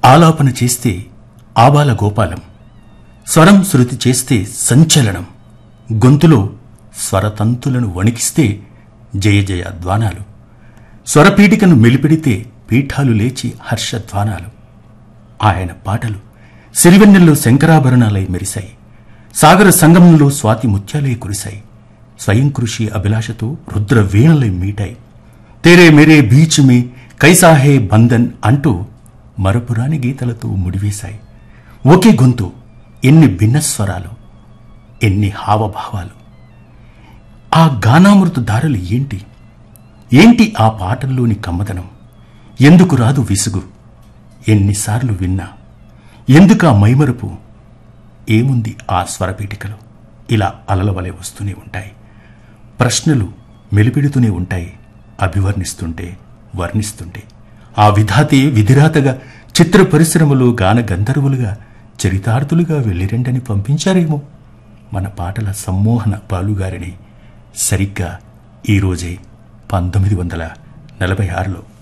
ఆలాపన చేస్తే ఆబాల గోపాలం స్వరం శృతి చేస్తే సంచలనం గొంతులో స్వరతంతులను వణికిస్తే జయ జయ ధ్వానాలు స్వరపీఠికను మెలిపెడితే పీఠాలు లేచి హర్షధ్వానాలు ఆయన పాటలు సిరివెన్నెల్లో శంకరాభరణాలై మెరిశాయి సాగర సంగమంలో స్వాతి ముత్యాలై కురిశాయి స్వయం కృషి అభిలాషతో రుద్ర వీణలై మీటాయి తేరే మేరే బీచ్ మే కైసాహే బంధన్ అంటూ మరపురాని గీతలతో ముడివేశాయి ఒకే గొంతు ఎన్ని భిన్న స్వరాలు ఎన్ని హావభావాలు ఆ గానామృత దారులు ఏంటి ఏంటి ఆ పాటల్లోని కమ్మదనం ఎందుకు రాదు విసుగు ఎన్నిసార్లు విన్నా ఎందుకు ఆ మైమరుపు ఏముంది ఆ స్వరపీఠికలో ఇలా అలల వలె వస్తూనే ఉంటాయి ప్రశ్నలు మెలిపెడుతూనే ఉంటాయి అభివర్ణిస్తుంటే వర్ణిస్తుంటే ఆ విధాతే విధిరాతగా చిత్ర పరిశ్రమలో గాన గంధర్వులుగా చరితార్థులుగా వెళ్ళిరండని పంపించారేమో మన పాటల సమ్మోహన బాలుగారిని సరిగ్గా ఈరోజే పంతొమ్మిది వందల నలభై ఆరులో